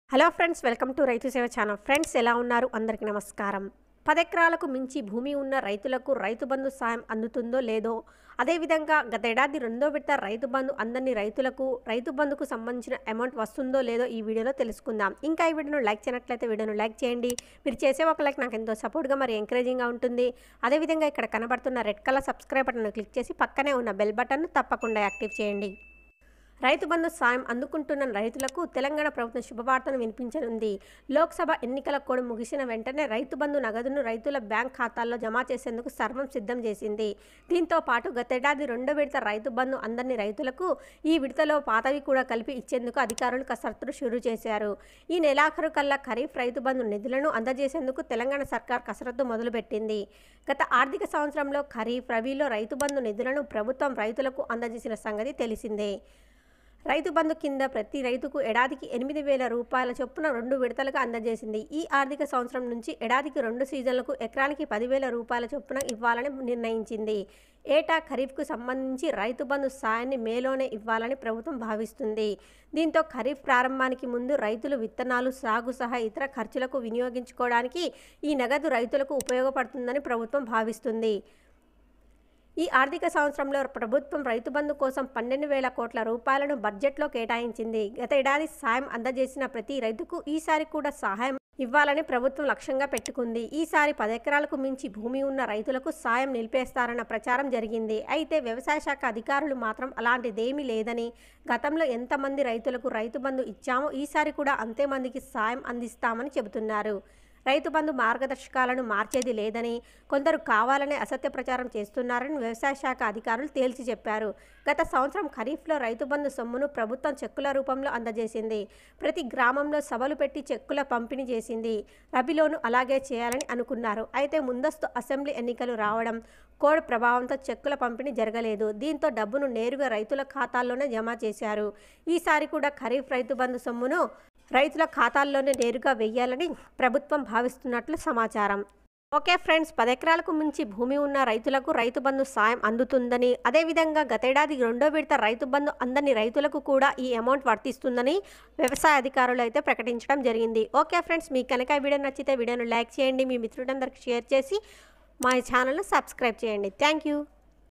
hello friends welcome to రైతు సేవ channel friends ఎలా ఉన్నారు అందరికీ నమస్కారం పదెకరాలకు మించి భూమి ఉన్న రైతులకు రైతు బంధు సాయం అందుతుందో లేదో అదేవిధంగా గతేడాది రెండో విడత రైతు బంధు అందని రైతులకు రైతు బంధుకు సంబంధించిన అమౌంట్ వస్తుందో లేదో ఈ వీడియోలో తెలుసుకుందాం ఇంకా ఈ వీడియోను లైక్ చేయనట్లయితే వీడియోను లైక్ చేయండి మీరు చేసే ఒక లైక్ నాకు ఎంతో సపోర్ట్గా మరి ఎంకరేజింగ్గా ఉంటుంది అదేవిధంగా ఇక్కడ కనబడుతున్న red colour subscribe button click చేసి పక్కనే ఉన్న బెల్ బటన్ను తప్పకుండా యాక్టివ్ చేయండి రైతు బంధు సాయం అందుకుంటున్న రైతులకు తెలంగాణ ప్రభుత్వం శుభవార్తను వినిపించనుంది లోక్సభ ఎన్నికల కోడ్ ముగిసిన వెంటనే రైతు బంధు నగదును రైతుల బ్యాంక్ ఖాతాల్లో జమ చేసేందుకు సర్వం సిద్ధం చేసింది దీంతో పాటు గతేడాది రెండో విడత రైతు బంధు అందని రైతులకు ఈ విడతలో పాతవి కూడా కలిపి ఇచ్చేందుకు అధికారులు కసరత్తులు షురూ చేశారు ఈ నెలాఖరు కల్లా ఖరీఫ్ రైతు బంధు నిధులను అందజేసేందుకు తెలంగాణ సర్కార్ కసరత్తు మొదలుపెట్టింది గత ఆర్థిక సంవత్సరంలో ఖరీఫ్ రబీలో రైతు బంధు నిధులను ప్రభుత్వం రైతులకు అందజేసిన సంగతి తెలిసిందే రైతు బంధు కింద ప్రతి రైతుకు ఏడాదికి ఎనిమిది వేల రూపాయల చొప్పున రెండు విడతలుగా అందజేసింది ఈ ఆర్థిక సంవత్సరం నుంచి ఏడాదికి రెండు సీజన్లకు ఎకరానికి పదివేల రూపాయల చొప్పున ఇవ్వాలని నిర్ణయించింది ఏటా ఖరీఫ్కు సంబంధించి రైతు బంధు సాయాన్ని మేలోనే ఇవ్వాలని ప్రభుత్వం భావిస్తుంది దీంతో ఖరీఫ్ ప్రారంభానికి ముందు రైతులు విత్తనాలు సాగు సహా ఇతర ఖర్చులకు వినియోగించుకోవడానికి ఈ నగదు రైతులకు ఉపయోగపడుతుందని ప్రభుత్వం భావిస్తుంది ఈ ఆర్థిక సంవత్సరంలో ప్రభుత్వం రైతు బంధు కోసం పన్నెండు వేల కోట్ల రూపాయలను బడ్జెట్లో కేటాయించింది గత ఏడాది సాయం అందజేసిన ప్రతి రైతుకు ఈసారి కూడా సహాయం ఇవ్వాలని ప్రభుత్వం లక్ష్యంగా పెట్టుకుంది ఈసారి పదెకరాలకు మించి భూమి ఉన్న రైతులకు సాయం నిలిపేస్తారన్న ప్రచారం జరిగింది అయితే వ్యవసాయ శాఖ అధికారులు మాత్రం అలాంటిదేమీ లేదని గతంలో ఎంతమంది రైతులకు రైతు బంధు ఇచ్చామో ఈసారి కూడా అంతే మందికి సాయం అందిస్తామని చెబుతున్నారు రైతు బంధు మార్గదర్శకాలను మార్చేది లేదని కొందరు కావాలనే అసత్య ప్రచారం చేస్తున్నారని వ్యవసాయ శాఖ అధికారులు తేల్చి చెప్పారు గత సంవత్సరం ఖరీఫ్లో రైతు బంధు సొమ్మును ప్రభుత్వం చెక్కుల రూపంలో అందజేసింది ప్రతి గ్రామంలో సభలు పెట్టి చెక్కుల పంపిణీ చేసింది రబీలోను అలాగే చేయాలని అనుకున్నారు అయితే ముందస్తు అసెంబ్లీ ఎన్నికలు రావడం కోడ్ ప్రభావంతో చెక్కుల పంపిణీ జరగలేదు దీంతో డబ్బును నేరుగా రైతుల ఖాతాల్లోనే జమ చేశారు ఈసారి కూడా ఖరీఫ్ రైతు బంధు సొమ్మును రైతుల ఖాతాల్లోనే నేరుగా వెయ్యాలని ప్రభుత్వం భావిస్తున్నట్లు సమాచారం ఓకే ఫ్రెండ్స్ పదెకరాలకు మించి భూమి ఉన్న రైతులకు రైతు బంధు సాయం అందుతుందని అదేవిధంగా గతేడాది రెండో విడత రైతు బంధు అందని రైతులకు కూడా ఈ అమౌంట్ వర్తిస్తుందని వ్యవసాయ అధికారులు అయితే ప్రకటించడం జరిగింది ఓకే ఫ్రెండ్స్ మీకు కనుక ఈ వీడియో నచ్చితే వీడియోను లైక్ చేయండి మీ మిత్రులందరికీ షేర్ చేసి మా ఛానల్ను సబ్స్క్రైబ్ చేయండి థ్యాంక్ యూ